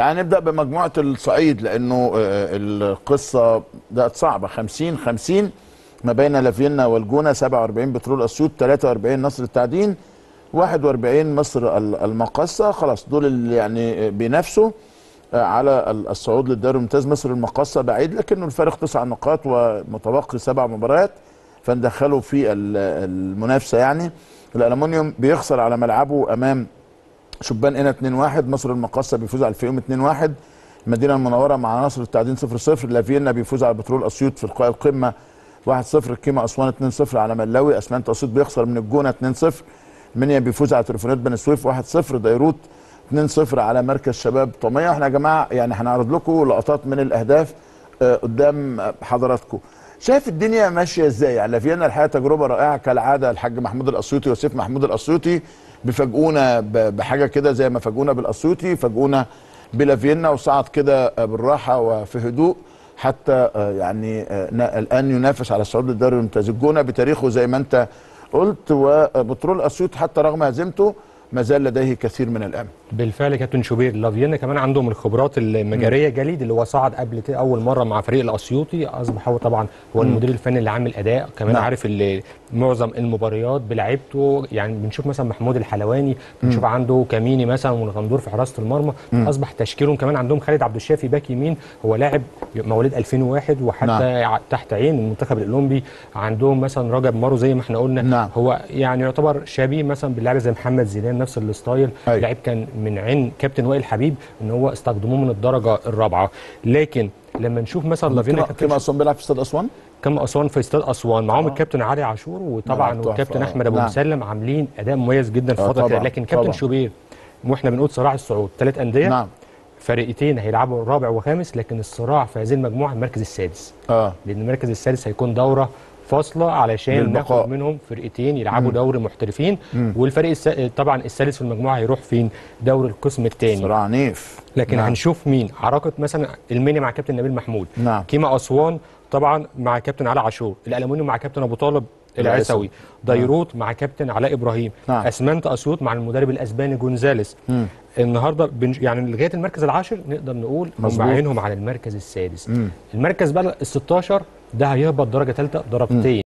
تعال نبدا بمجموعه الصعيد لانه آه، القصه بقت صعبه 50 50 ما بين لافينا والجونه 47 بترول اسيوط 43 نصر التعدين 41 مصر ال- المقصه خلاص دول اللي يعني بينافسوا آه، على ال- الصعود للدوري الممتاز مصر المقصه بعيد لكنه الفارق تسع نقاط ومتبقي سبع مباريات فندخلوا في ال- المنافسه يعني الالومنيوم بيخسر على ملعبه امام شبان هنا 2-1 مصر المقاصه بيفوز على الفيوم 2-1 المدينه المنوره مع نصر التعدين 0-0 لافينا بيفوز على بترول اسيوط في لقاء القمه 1-0 كيما اسوان 2-0 على ملاوي اسمنت اسيوط بيخسر من الجونه 2-0 منيا بيفوز على تليفونات بني سويف 1-0 ديروت 2-0 على مركز شباب طميه احنا يا جماعه يعني هنعرض لكم لقطات من الاهداف آه، قدام حضراتكم شايف الدنيا ماشيه ازاي يعني لافينا الحقيقه تجربه رائعه كالعاده الحاج محمود الاسيوطي وسيف محمود الاسيوطي بيفاجئونا ب- بحاجه كده زي ما فاجئونا بالاسيوطي فاجئونا بلافينا وصعد كده آه، بالراحه وفي هدوء حتى آه، يعني آه، نا- الان ينافس على الصعود للدوري الممتاز الجونه بتاريخه زي ما انت قلت وبترول اسيوط حتى رغم هزيمته ما زال لديه كثير من الامل بالفعل كابتن شوبير لافينا كمان عندهم الخبرات المجاريه جليد اللي هو صعد قبل كده اول مره مع فريق الاسيوطي اصبح هو طبعا هو المدير الفني اللي عامل اداء كمان نعم. عارف اللي معظم المباريات بلعبته يعني بنشوف مثلا محمود الحلواني بنشوف عنده كاميني مثلا والغندور في حراسه المرمى اصبح تشكيلهم كمان عندهم خالد عبد الشافي باك يمين هو لاعب مواليد 2001 وحتى نعم. ع- تحت عين المنتخب الاولمبي عندهم مثلا رجب مارو زي ما احنا قلنا نعم. هو يعني يعتبر شبيه مثلا باللاعب زي محمد زيدان نفس الستايل أيوة. لاعب كان من عين كابتن وائل حبيب ان هو استخدموه من الدرجه الرابعه لكن لما نشوف مثلا لافينا كما- كابتن كما اسوان بيلعب في استاد اسوان كم اسوان في استاد اسوان معاهم آه. الكابتن علي عاشور وطبعا ملعب تحفة. والكابتن آه. احمد ابو نعم. مسلم عاملين اداء مميز جدا في آه الفتره كده طبعاً، لكن كابتن طبعاً. شوبير واحنا بنقول صراع الصعود ثلاث انديه نعم فريقين هيلعبوا رابع وخامس لكن الصراع في هذه المجموعه المركز السادس اه لان المركز السادس هيكون دوره فاصله علشان للبقاء. ناخد منهم فرقتين يلعبوا دوري محترفين والفريق الس... طبعا الثالث في المجموعه هيروح فين دوري القسم الثاني صراع عنيف لكن نعم. هنشوف مين عراقه مثلا المنيا مع كابتن نبيل محمود نعم. كيما اسوان طبعا مع كابتن علي عاشور الالومنيوم مع كابتن ابو طالب العيسوي. العيسوي ديروت مع كابتن علاء ابراهيم نعم. اسمنت اسيوط مع المدرب الاسباني جونزاليس مم. النهارده بنج... يعني لغايه المركز العاشر نقدر نقول هم مظبوط. عينهم على المركز السادس مم. المركز بقى ال 16 ده هيهبط درجه ثالثه درجتين